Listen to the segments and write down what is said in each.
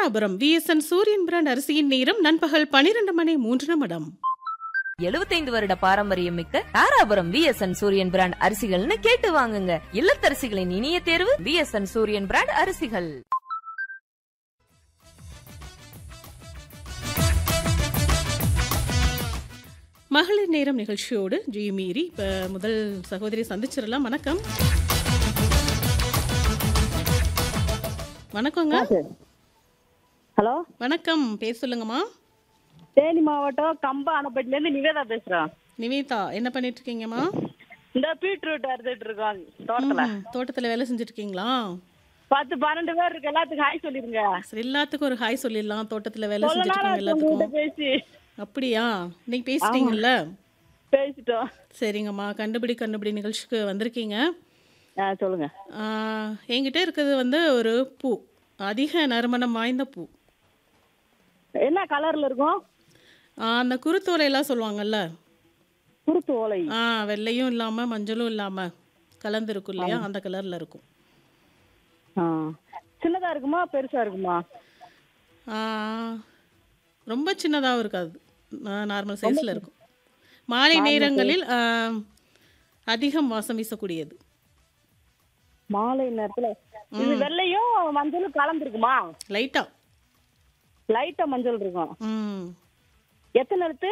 Dharapuram VSN Sooriyan brand அரிசியின் நேரம் நண்பகல் பனிரெண்டு மணி மூன்று நிமிடம் எழுபத்தைந்து வருட பாரம்பரியம் மிக்க தாராபுரம் விஎஸ்என் சூரியன் பிராண்ட் அரிசிகள்னு கேட்டு வாங்குங்க இல்லத்தரசிகளின் இனிய தேர்வு விஎஸ்என் சூரியன் பிராண்ட் அரிசிகள் மகளிர் நேரம் நிகழ்ச்சியோடு ஜி மீறி இப்போ முதல் சகோதரி சந்திச்சிடலாம் வணக்கம் வணக்கங்க ஹலோ வணக்கம் பேர் சொல்லுங்கம்மா தேனி மாவட்டம் கம்ப அணைப்பட்டில இருந்து நிவேதா பேசுறோம் நிவேதா என்ன பண்ணிட்டு இருக்கீங்கம்மா இந்த பீட்ரூட் அறுத்துட்டு இருக்கோம் தோட்டத்துல ம், தோட்டத்துல வேலை செஞ்சுட்டு இருக்கீங்களா பத்து பன்னெண்டு பேர் இருக்கு எல்லாத்துக்கும் ஹாய் சொல்லிருங்க சரி எல்லாத்துக்கும் ஒரு ஹாய் சொல்லிடலாம் தோட்டத்துல வேலை சொல்ல செஞ்சுட்டு நேரம் இருக்காங்க ஆச்சு உங்ககிட்ட எல்லாத்துக்கும் பேசி அப்படியா இன்னைக்கு பேசிட்டீங்கல்ல பேசிட்டோம் சரிங்கம்மா கண்டுபிடி கண்டுபிடி நிகழ்ச்சிக்கு வந்திருக்கீங்க ஆ சொல்லுங்க ஆ, என்கிட்ட இருக்கிறது வந்து ஒரு பூ அதிக நறுமணம் வாய்ந்த பூ என்ன கலர்ல இருக்கும் ஆ, அந்த குருத்தோலையெல்லாம் சொல்லுவாங்கல்ல குருத்து ஓலை ஆ வெள்ளையும் இல்லாமல் மஞ்சளும் இல்லாமல் கலந்துருக்கும் இல்லையா அந்த கலரில் இருக்கும் ஆ. சின்னதா இருக்குமா பெருசா இருக்குமா ஆ, ரொம்ப சின்னதாகவும் இருக்காது நார்மல் சைஸில் இருக்கும் மாலை நேரங்களில் ஆ, அதிகம் வாசம் வீசக்கூடியது மாலை நேரத்துல இது வெள்ளையும் மஞ்சளும் கலந்துருக்குமா லைட்டாக லைட்டா மஞ்சள் இருக்கும் ம் எத்தனை எழுத்து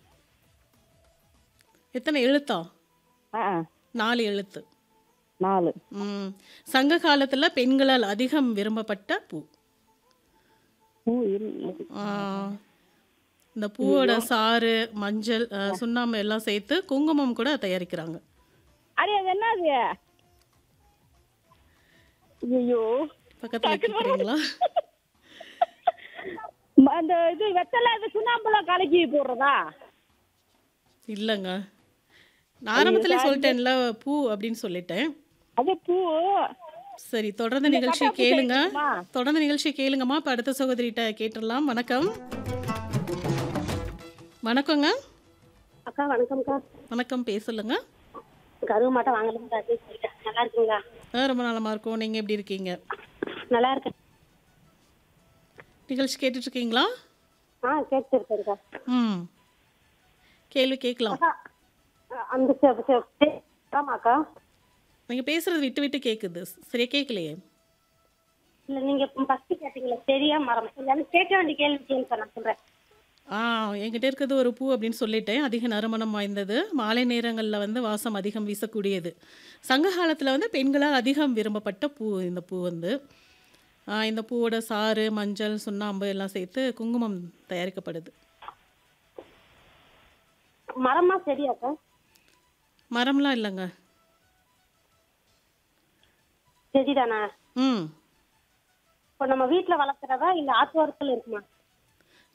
எத்தனை எழுத்தா ஆ ஆ. நாலு எழுத்து நாலு ம் சங்க காலத்தில் பெண்களால் அதிகம் விரும்பப்பட்ட பூ பூ இரு- ஆ, இந்த பூவோட சாறு மஞ்சள் ஆ, சுண்ணாம்பு எல்லாம் சேர்த்து குங்குமம் கூட தயாரிக்கிறாங்க அடே அது என்னது ஐயோ பக்கத்தில் கேட்குறீங்களா ம- அந்த இது வெத்தலை இது சுண்ணாம்புலாம் கலக்கி போடுறதா இல்லைங்க நான் ஆரம்பத்திலே சொல்லிட்டேன்ல பூ அப்படின்னு சொல்லிட்டேன் அது பூ சரி தொடர்ந்து நிகழ்ச்சியை கேளுங்க தொடர்ந்து நிகழ்ச்சியை கேளுங்கம்மா இப்போ அடுத்த சகோதரிகிட்ட கேட்டுடலாம் வணக்கம் வணக்கங்க அக்கா வணக்கம்க்கா வணக்கம் பேச சொல்லுங்க கருவு மாட்டை வாங்கலாம் நல்லா இருக்கீங்களா ஆ, ரொம்ப நலமா இருக்கும் நீங்கள் எப்படி இருக்கீங்க நல்லா இருக்கேன் நிகழ்ச்சி கேட்டுட்டு இருக்கீங்களா ஆ கேட்டு இருக்கேன்க்கா ம் கேள்வி கேட்கலாம் அக்கா, அந்த செ- செ- செ- ஆமாக்கா நீங்கள் பேசுறது விட்டு விட்டு கேட்குது சரியா கேட்கலையே இல்ல நீங்க ஃபர்ஸ்ட் கேட்டீங்களா சரியா மரம் எனக்கு கேட்க வேண்டிய கேள்வி கேளுங்க நான் சொல்றேன் ஆ என்கிட்ட இருக்கிறது ஒரு பூ அப்படின்னு சொல்லிட்டேன் அதிக நறுமணம் வாய்ந்தது மாலை நேரங்களில் வந்து வாசம் அதிகம் வீசக்கூடியது சங்க காலத்தில் வந்து பெண்களால் அதிகம் விரும்பப்பட்ட பூ இந்த பூ வந்து ஆ, இந்த பூவோட சாறு மஞ்சள் சுண்ணாம்பு எல்லாம் சேர்த்து குங்குமம் தயாரிக்கப்படுது மரமா சரியாக்கா மரம்லாம் இல்லைங்க செடிதானா ம் இப்போ நம்ம வீட்ல வளர்க்குறதா இல்ல ஆத்தோரத்துல இருக்குமா